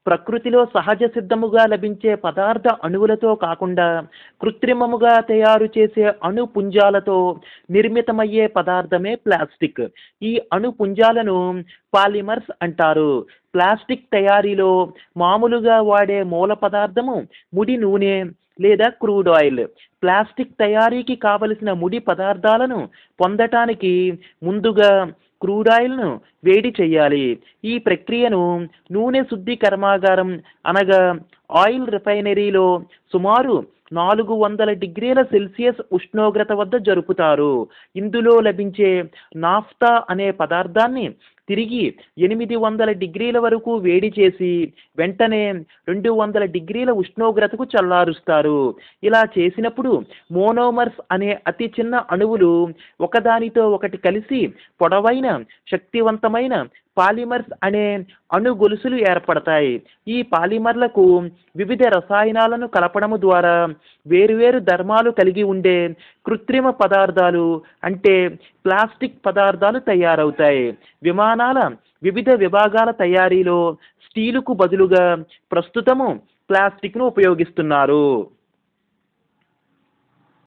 ప్రకృతిలో సహజ సిద్ధముగా లభించే పదార్థ అణువులతో కాకుండా కృత్రిమముగా తయారు చేసే అణు పుంజాలతో నిర్మితమయ్యే పదార్థమే ప్లాస్టిక్ ఈ అణు పుంజాలను పాలిమర్స్ అంటారు ప్లాస్టిక్ తయారీలో మామూలుగా వాడే మూల పదార్థము ముడి నూనె లేదా క్రూడ్ ఆయిల్ ప్లాస్టిక్ తయారీకి కావలసిన ముడి పదార్థాలను పొందటానికి ముందుగా క్రూడ్ ఆయిల్ను వేడి చేయాలి ఈ ప్రక్రియను నూనె శుద్ధి కర్మాగారం అనగా ఆయిల్ రిఫైనరీలో సుమారు నాలుగు వందల డిగ్రీల సెల్సియస్ ఉష్ణోగ్రత వద్ద జరుపుతారు ఇందులో లభించే నాఫ్తా అనే పదార్థాన్ని తిరిగి ఎనిమిది వందల డిగ్రీల వరకు వేడి చేసి వెంటనే రెండు వందల డిగ్రీల ఉష్ణోగ్రతకు చల్లారుస్తారు ఇలా చేసినప్పుడు మోనోమర్స్ అనే అతి చిన్న అణువులు ఒకదానితో ఒకటి కలిసి పొడవైన శక్తివంతమైన పాలిమర్స్ అనే అణు గొలుసులు ఏర్పడతాయి ఈ పాలిమర్లకు వివిధ రసాయనాలను కలపడము ద్వారా వేరువేరు ధర్మాలు కలిగి ఉండే కృత్రిమ పదార్థాలు అంటే ప్లాస్టిక్ పదార్థాలు తయారవుతాయి విమానాల వివిధ విభాగాల తయారీలో స్టీలుకు బదులుగా ప్రస్తుతము ప్లాస్టిక్ను ఉపయోగిస్తున్నారు